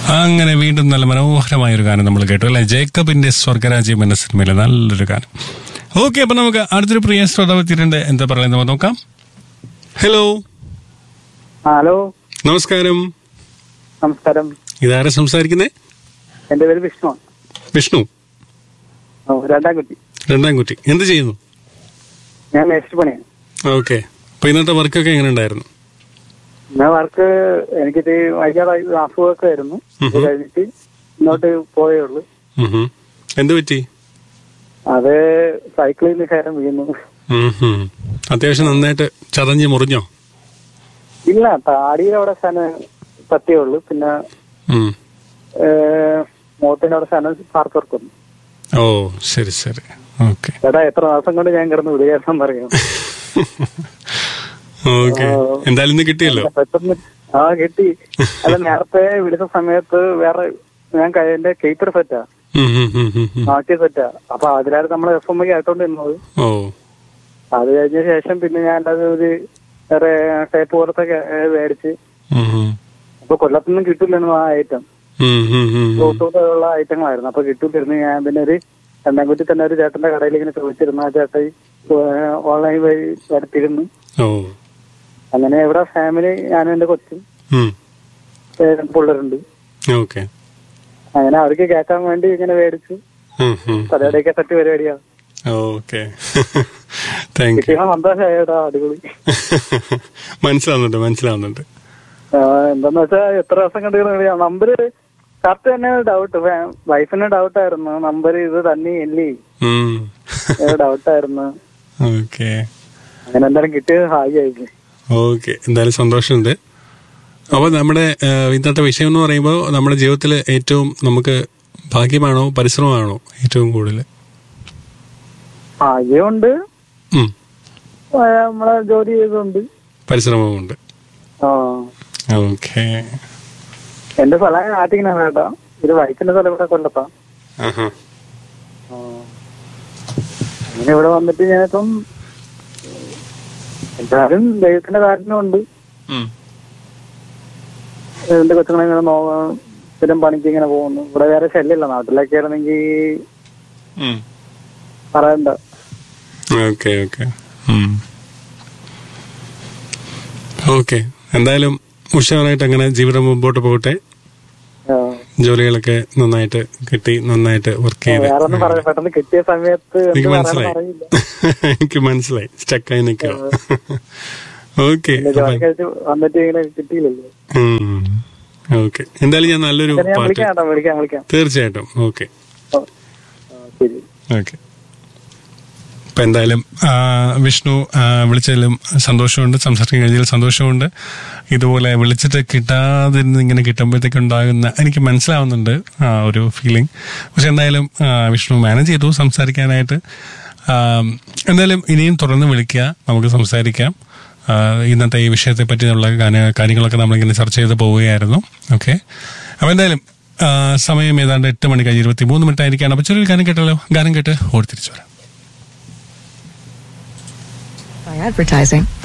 അങ്ങനെ വീണ്ടും നല്ല മനോഹരമായ ഒരു ഗാനം നമ്മൾ കേട്ടു അല്ലെ ജേക്കബിന്റെ സ്വർഗരാജ്യം എന്ന സിനിമയിലെ നല്ലൊരു ഗാനം ഓക്കെ അപ്പൊ നമുക്ക് അടുത്തൊരു പ്രിയ ശ്രോതാവ് എത്തിയിട്ടുണ്ട് എന്താ പറയുന്നത് നമുക്ക് നോക്കാം ഹലോ ഹലോ നമസ്കാരം നമസ്കാരം ഇതാരാ സംസാരിക്കുന്നേ എന്റെ പേര് വിഷ്ണു വിഷ്ണു ഓ, രണ്ടാം കുട്ടി രണ്ടാം കുട്ടി എന്ത് ചെയ്യുന്നു ഞാൻ മേസ്റ്റ് പണിയാണ് ഓക്കെ അപ്പൊ ഇന്നത്തെ വർക്കൊക്കെ എങ്ങനെ ഉണ്ടായിരുന്നു ഞാൻ വർക്ക് എനിക്കിത് വൈകാതായി അസുഖമൊക്കെ ആയിരുന്നു ഇത് കഴിഞ്ഞിട്ട് ഇങ്ങോട്ട് പോയേ ഉള്ളൂ ഉം ഹും. എന്ത് പറ്റി അത് സൈക്കിളിൽ നിന്ന് കയറാൻ വീണു ഉം ഹും. അത്യാവശ്യം നന്നായിട്ട് ചതഞ്ഞ് മുറിഞ്ഞോ ഇല്ല താടിയുടെ അവിടെ സ്ഥലം പത്തിയേ ഉള്ളൂ പിന്നെ ഉം. ഏഹ്, മുഖത്തിന്റെ അവിടെ സ്ഥലം പാർത്ത് വർക്കുന്നു ഓ ശരി ശരി ഓക്കെ ചേട്ടാ എത്ര മാസം കൊണ്ട് ഞാൻ കിടന്ന് വിളിയാസം പറയാം ഓക്കെ എന്തായാലും ഇന്ന് കിട്ടിയല്ലോ പെട്ടെന്ന് ആ കിട്ടി അല്ല നേരത്തെ വിളിച്ച സമയത്ത് വേറെ ഞാൻ ക- എന്റെ കേപ്പർ സെറ്റാ ഉം ഹും ഹും ഹും ഹും. മാറ്റിയ സെറ്റാ അപ്പൊ അതിലായിരുന്നു നമ്മൾ എഫ് എം ഐ ആയിട്ടോണ്ടിരുന്നത് ഓ അത് കഴിഞ്ഞ ശേഷം പിന്നെ ഞാൻ അത് ഒരു വേറെ ടൈപ്പ് പോലത്തെ ഒക്കെ, ഏ, മേടിച്ച് ഉം ഹും. അപ്പൊ കൊല്ലത്തൊന്നും കിട്ടില്ലായിരുന്നു ആ ഐറ്റം ഉം ഹും ഹും ഹും. ബ്ലൂടൂത്ത് ഉള്ള ഐറ്റങ്ങളായിരുന്നു അപ്പൊ കിട്ടില്ലായിരുന്നു ഞാൻ പിന്നെ ഒരു രണ്ടാംകുറ്റി തന്നെ ഒരു ചേട്ടന്റെ കടയിൽ ഇങ്ങനെ ചോദിച്ചിരുന്നു ആ ചേട്ടൻ ഓൺലൈൻ വഴി വരുത്തിയിരുന്നു ഓ അങ്ങനെ ഇവിടെ ഫാമിലി ഞാനും എന്റെ കൊച്ചും ഉം. ഏ, രണ്ട് പിള്ളേരുണ്ട് ഓക്കെ അങ്ങനെ അവർക്ക് കേൾക്കാൻ വേണ്ടി ഇങ്ങനെ മേടിച്ചു ഉം ഹും. പരിപാടിയൊക്കെ സെറ്റ് പരിപാടിയാ ഓക്കെ താങ്ക് യു കിട്ടിയ സന്തോഷമായിട്ടാ അടിപൊളി മനസ്സിലാവുന്നുണ്ട് മനസ്സിലാവുന്നുണ്ട് ആ, എന്താന്ന് വെച്ചാ എത്ര ദിവസം കണ്ടു നമ്പർ കറക്റ്റ് തന്നെ ഡൗട്ട് വൈഫിന് ഡൗട്ട് ആയിരുന്നു നമ്പർ ഇത് തന്നെ ഇല്ലേ ഉം. ഡൗട്ട് ആയിരുന്നു ഓക്കെ അങ്ങനെ എന്തായാലും കിട്ടിയത് ഹായ് ആയിപ്പോയി ഓക്കെ എന്തായാലും സന്തോഷമുണ്ട് അപ്പോൾ നമ്മുടെ ഏഹ്, ഇന്നത്തെ വിഷയം എന്ന് പറയുമ്പോൾ നമ്മുടെ ജീവിതത്തിൽ ഏറ്റവും നമുക്ക് ഭാഗ്യമാണോ പരിശ്രമമാണോ ഏറ്റവും കൂടുതൽ ഭാഗ്യമുണ്ട് ഉം. ആ, നമ്മളെ ജോലി ചെയ്തുണ്ട് പരിശ്രമമുണ്ട് ആ ഓക്കെ എന്റെ സ്ഥലം ആറ്റിങ്ങനാണ് കേട്ടോ ഇത് വൈഫിന്റെ സ്ഥലം ഇവിടെ കൊല്ലത്താ ആഹാ ആ. അങ്ങനെ ഇവിടെ വന്നിട്ട് ഞാനിപ്പം എന്തായാലും ദൈവത്തിന്റെ കാരണമുണ്ട് ഉം. എന്റെ കൊച്ചുങ്ങളെ ഇങ്ങനെ നോക്കാൻ സ്ഥിരം പണിക്ക് ഇങ്ങനെ പോകുന്നു ഇവിടെ വേറെ ശല്യമില്ല നാട്ടിലൊക്കെ ആയിരുന്നെങ്കിൽ ഉം. പറയണ്ട ഓക്കെ ഓക്കെ ഉം. ഓക്കെ എന്തായാലും ഉഷാറായിട്ട് അങ്ങനെ ജീവിതം മുമ്പോട്ട് പോകട്ടെ ആ. ജോലികളൊക്കെ നന്നായിട്ട് കിട്ടി നന്നായിട്ട് വർക്ക് ചെയ്ത് വേറെ ഒന്നും പറയാം പെട്ടെന്ന് കിട്ടിയ സമയത്ത് എന്ത് എനിക്ക് പറയാൻ മനസ്സിലായി അറിയില്ല എനിക്ക് മനസ്സിലായി സ്റ്റക്കായി നിൽക്കുക ഓക്കെ പിന്നെ ജോലി കഴിച്ച് വന്നിട്ട് ഇങ്ങനെ കിട്ടിയില്ലല്ലോ ഓക്കെ എന്തായാലും ഞാൻ നല്ലൊരു ഞാൻ പാട്ട് വിളിക്കാം കേട്ടോ വിളിക്കാം വിളിക്കാം തീർച്ചയായിട്ടും ഓക്കെ ഓ. ആ, ശരി ഓക്കെ അപ്പൊ എന്തായാലും ആ, വിഷ്ണു ആ, വിളിച്ചതിലും സന്തോഷമുണ്ട് സംസാരിക്കാൻ കഴിഞ്ഞതിൽ സന്തോഷമുണ്ട് ഇതുപോലെ വിളിച്ചിട്ട് കിട്ടാതിരുന്ന് ഇങ്ങനെ കിട്ടുമ്പോഴത്തേക്ക് ഉണ്ടാകുന്ന എനിക്ക് മനസ്സിലാവുന്നുണ്ട് ആ ഒരു ഫീലിംഗ് പക്ഷെ എന്തായാലും ആ, വിഷ്ണു മാനേജ് ചെയ്തു സംസാരിക്കാനായിട്ട് ആ, എന്തായാലും ഇനിയും തുറന്ന് വിളിക്കുക നമുക്ക് സംസാരിക്കാം ആ, ഇന്നത്തെ ഈ വിഷയത്തെ പറ്റിയുള്ള കാര്യ- കാര്യങ്ങളൊക്കെ നമ്മളിങ്ങനെ ചർച്ച ചെയ്ത് പോവുകയായിരുന്നു ഓക്കെ അപ്പൊ എന്തായാലും ആ, സമയം ഏതാണ്ട് എട്ട് മണി കഴിഞ്ഞ് ഇരുപത്തി മൂന്ന് മിനിറ്റ് ആയിരിക്കാണ് അപ്പൊ ചെറിയൊരു ഗാനം കേട്ടല്ലോ ഗാനം കേട്ട് ഓടി തിരിച്ചു വരാം By advertising.